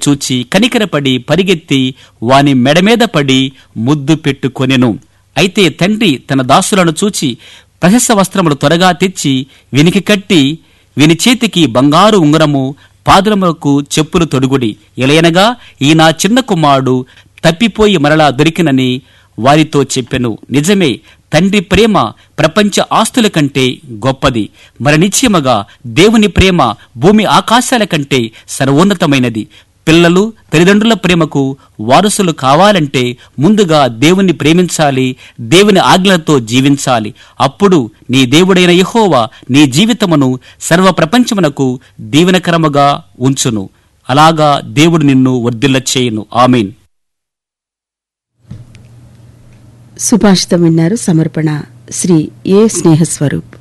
చూచి కనికరపడి పరిగెత్తి వాని మెడమీద పడి ముద్దు పెట్టుకొనెను అయితే తండ్రి తన దాసులను చూచి ప్రశస్త వస్త్రములు త్వరగా తెచ్చి వినికి కట్టి విని చేతికి బంగారు ఉంగరము పాదులములకు చెప్పులు తొడుగుడి ఎలయనగా ఈ నా చిన్న కుమారుడు తప్పిపోయి మరలా దొరికినని వారితో చెప్పెను నిజమే తండ్రి ప్రేమ ప్రపంచ ఆస్తుల కంటే గొప్పది మరి నిశ్చయముగా దేవుని ప్రేమ భూమి ఆకాశాల కంటే సర్వోన్నతమైనది పిల్లలు తల్లిదండ్రుల ప్రేమకు వారసులు కావాలంటే ముందుగా దేవుని ప్రేమించాలి దేవుని ఆజ్ఞలతో జీవించాలి అప్పుడు నీ దేవుడైన యెహోవా నీ జీవితమును సర్వ ప్రపంచమునకు దీవెనకరముగా ఉంచును అలాగా దేవుడు నిన్ను వర్ధిల్ల చేయును ఆమీన్ సుభాషితం విన్నారు సమర్పణ శ్రీ ఏ స్నేహస్వరూప్